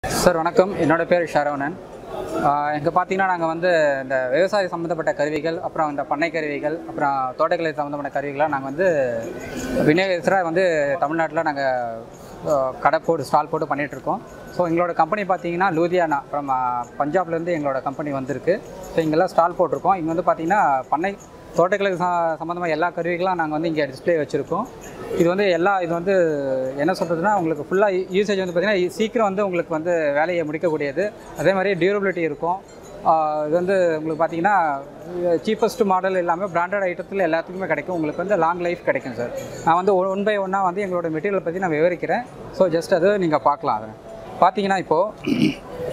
sir வணக்கம் என்னோட பேர் ஷரவணன் இங்கே பார்த்தீங்கன்னா நாங்கள் வந்து இந்த விவசாயம் சம்மந்தப்பட்ட கருவிகள் அப்புறம் இந்த பண்ணை கருவிகள் அப்புறம் தோட்டக்கலை சம்மந்தப்பட்ட கருவிகள்லாம் நாங்கள் வந்து விநியோகஸ்தராக வந்து தமிழ்நாட்டில் நாங்கள் கடை போட்டு ஸ்டால் போட்டு பண்ணிகிட்டு இருக்கோம் ஸோ எங்களோட கம்பெனி பார்த்தீங்கன்னா லூதியானா அப்புறம் பஞ்சாப்லேருந்து எங்களோட கம்பெனி வந்திருக்கு ஸோ இங்கெல்லாம் ஸ்டால் போட்டிருக்கோம் இங்கே வந்து பார்த்தீங்கன்னா பண்ணை தோட்டக்கலை ச சம்மந்தமாக எல்லா கருவிகளும் நாங்கள் வந்து இங்கே டிஸ்ப்ளே வச்சுருக்கோம் இது வந்து எல்லா இது வந்து என்ன சொல்கிறதுனா உங்களுக்கு ஃபுல்லாக யூசேஜ் வந்து பார்த்திங்கன்னா சீக்கிரம் வந்து உங்களுக்கு வந்து வேலையை முடிக்கக்கூடியது அதே மாதிரி டியூரபிலிட்டி இருக்கும் ஆஹ் இது வந்து உங்களுக்கு பார்த்தீங்கன்னா சீப்பஸ்ட் மாடல் எல்லாமே பிராண்டட் ஐட்டத்தில் எல்லாத்துக்குமே கிடைக்கும் உங்களுக்கு வந்து லாங் லைஃப் கிடைக்கும் சார் நான் வந்து ஒன் பை ஒன்னாக வந்து எங்களோட மெட்டீரியல் பற்றி நான் விவரிக்கிறேன் ஸோ ஜஸ்ட் அது நீங்கள் பார்க்கலாம் அதை பார்த்தீங்கன்னா இப்போது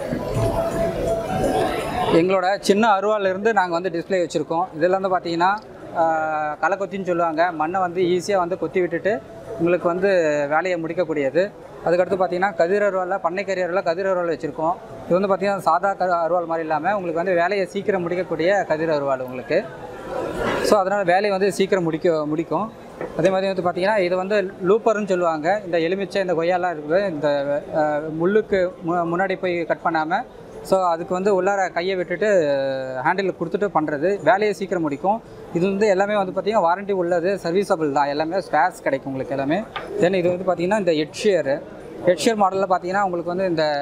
எங்களோட சின்ன அருவாலேருந்து நாங்கள் வந்து டிஸ்ப்ளே வச்சுருக்கோம் இதில் வந்து பார்த்தீங்கன்னா ஆஹ், களைக்கொத்தின்னு சொல்லுவாங்க மண்ணை வந்து ஈஸியாக வந்து கொத்தி விட்டுட்டு உங்களுக்கு வந்து வேலையை முடிக்கக்கூடியது அதுக்கடுத்து பார்த்தீங்கன்னா கதிர் அருவாலில் பண்ணை கறி அருவாலில் கதிர் அருவால் வச்சுருக்கோம் இது வந்து பார்த்தீங்கன்னா சாதா க அருவாள் மாதிரி இல்லாமல் உங்களுக்கு வந்து வேலையை சீக்கிரம் முடிக்கக்கூடிய கதிர் அருவாள் உங்களுக்கு ஸோ அதனால் வேலையை வந்து சீக்கிரம் முடிக்க முடிக்கும் அதே மாதிரி வந்து பார்த்தீங்கன்னா இது வந்து லூப்பர்னு சொல்லுவாங்க இந்த எலுமிச்சை இந்த கொய்யாலாம் இருக்குது இந்த அஹ், முள்ளுக்கு மு- முன்னாடி போய் கட் பண்ணாமல் ஸோ அதுக்கு வந்து உள்ளார கையை விட்டுட்டு ஹேண்டில் கொடுத்துட்டு பண்ணுறது வேலையை சீக்கிரம் முடிக்கும் இது வந்து எல்லாமே வந்து பார்த்தீங்கன்னா வாரண்டி உள்ளது சர்வீஸபிள் தான் எல்லாமே ஸ்பேர்ஸ் கிடைக்கும் உங்களுக்கு எல்லாமே தென் இது வந்து பார்த்தீங்கன்னா இந்த ஹெட்ஷியரு ஹெட்ஷியர் மாடலில் பார்த்தீங்கன்னா உங்களுக்கு வந்து இந்த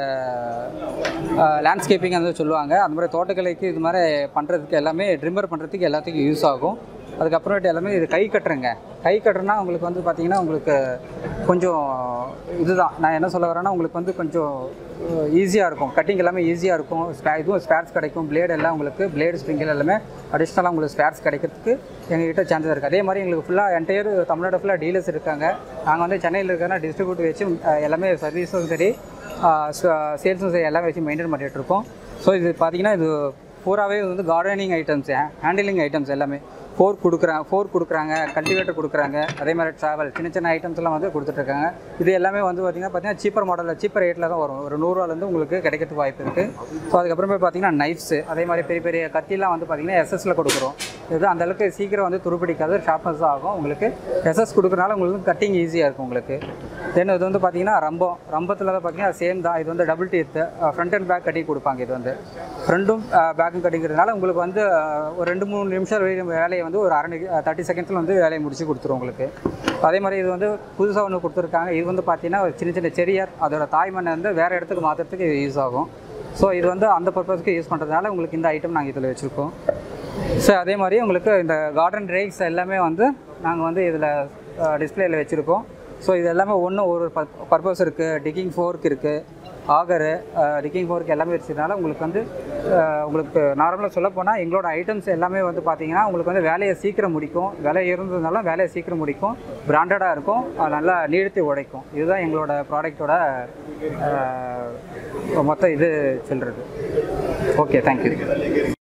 லேண்ட்ஸ்கேப்பிங் வந்து சொல்லுவாங்க அந்த மாதிரி தோட்டக்கலைக்கு இது மாதிரி பண்ணுறதுக்கு எல்லாமே ட்ரிம்மர் பண்ணுறதுக்கு எல்லாத்துக்கும் யூஸ் ஆகும் அதுக்கப்புறமேட்டு எல்லாமே இது கை கட்டுறேங்க கை கட்டுறனா உங்களுக்கு வந்து பார்த்தீங்கன்னா உங்களுக்கு கொஞ்சம் இதுதான் நான் என்ன சொல்ல வரேன்னா உங்களுக்கு வந்து கொஞ்சம் ஈஸியாக இருக்கும் கட்டிங் எல்லாமே ஈஸியாக இருக்கும் ஸ்பே இதுவும் ஸ்பேர்ஸ் கிடைக்கும் பிளேடு எல்லாம் உங்களுக்கு பிளேடு ஸ்ப்ரிங்கில் எல்லாமே அடிஷ்னலாக உங்களுக்கு ஸ்பேர்ஸ் கிடைக்கிறதுக்கு எங்ககிட்ட சான்சஸ் இருக்குது அதே மாதிரி எங்களுக்கு ஃபுல்லாக என்டையர் தமிழ்நாடு ஃபுல்லாக டீலர்ஸ் இருக்காங்க நாங்கள் வந்து சென்னையில் இருக்கிற டிஸ்ட்ரிபியூட் வச்சு அஹ், எல்லாமே சர்வீஸும் சரி சேல்ஸும் சரி எல்லாமே வச்சு மெயின்டைன் பண்ணிட்டு இருக்கோம் ஸோ இது பார்த்தீங்கன்னா இது பூராவே வந்து கார்டனிங் ஐட்டம்ஸ் ஹேண்டிலிங் ஐட்டம்ஸ் எல்லாமே ஃபோர்க் கொடுக்குறாங்க ஃபோர்க் கொடுக்குறாங்க கல்டிவேட்டர் கொடுக்குறாங்க அதே மாதிரி ட்ராவல் சின்ன சின்ன ஐட்டம்ஸ் எல்லாம் வந்து கொடுத்துட்ருக்காங்க இது எல்லாமே வந்து பார்த்திங்கன்னா பார்த்தீங்கன்னா சீப்பர் மாடலில் சீப்பர் ரேட்டில் தான் வரும் ஒரு நூறுரூவாலேருந்து உங்களுக்கு கிடைக்கிறதுக்கு வாய்ப்பு இருக்குது ஸோ அதுக்கப்புறமே பார்த்தீங்கன்னா நைஃப்ஸு அதே மாதிரி பெரிய பெரிய கத்திலாம் வந்து பார்த்திங்கன்னா எஸ்எஸ்ல கொடுக்குறோம் இது அந்த அளவுக்கு சீக்கிரம் வந்து துருப்பிடிக்காது ஷார்ப்னஸ் ஆகும் உங்களுக்கு எஸ்எஸ் கொடுக்குறனால உங்களுக்கு கட்டிங் ஈஸியாக இருக்கும் உங்களுக்கு தென் இது வந்து பார்த்தீங்கன்னா ரம்பம் ரம்பத்தில் தான் பார்த்தீங்கன்னா சேம் தான் இது வந்து double teeth front and back கட்டி கொடுப்பாங்க இது வந்து ஃப்ரண்ட்டும் பேக்கும் கட்டிங்கிறதுனால உங்களுக்கு வந்து அஹ், ஒரு ரெண்டு மூணு நிமிஷம் வே- வேலையை வந்து ஒரு அரை தேர்ட்டி செகண்ட்ஸில் வந்து வேலையை முடிச்சு கொடுத்துரும் உங்களுக்கு அதே மாதிரி இது வந்து புதுசாக ஒன்று கொடுத்துருக்காங்க இது வந்து பார்த்தீங்கன்னா ஒரு சின்ன சின்ன செரியர் அதோட தாய்மண்ணை வந்து வேறு இடத்துக்கு மாற்றுறதுக்கு இது யூஸ் ஆகும் ஸோ இது வந்து அந்த பர்பஸ்க்கு யூஸ் பண்ணுறதுனால உங்களுக்கு இந்த ஐட்டம் நாங்கள் இதில் வச்சுருக்கோம் ஸோ அதே மாதிரி உங்களுக்கு இந்த கார்டன் ரேக்ஸ் எல்லாமே வந்து நாங்கள் வந்து இதில் டிஸ்பிளேயில் வச்சுருக்கோம் ஸோ இது எல்லாமே ஒன்று ஒரு பர்பஸ் இருக்குது டிக்கிங் ஃபோர்க் இருக்குது ஆகரு டிக்கிங் ஃபோர்க் எல்லாமே வச்சதுனால உங்களுக்கு வந்து அஹ், உங்களுக்கு நார்மலாக சொல்ல போனால் எங்களோட ஐட்டம்ஸ் எல்லாமே வந்து பார்த்தீங்கன்னா உங்களுக்கு வந்து வேலையை சீக்கிரம் முடிக்கும் விலை இருந்ததுனால வேலையை சீக்கிரம் முடிக்கும் பிராண்டடாக இருக்கும் அஹ், நல்லா நீடித்து உடைக்கும் இதுதான் எங்களோட ப்ராடக்ட்டோட மொத்த இது சொல்கிறது ஓகே தேங்க்யூ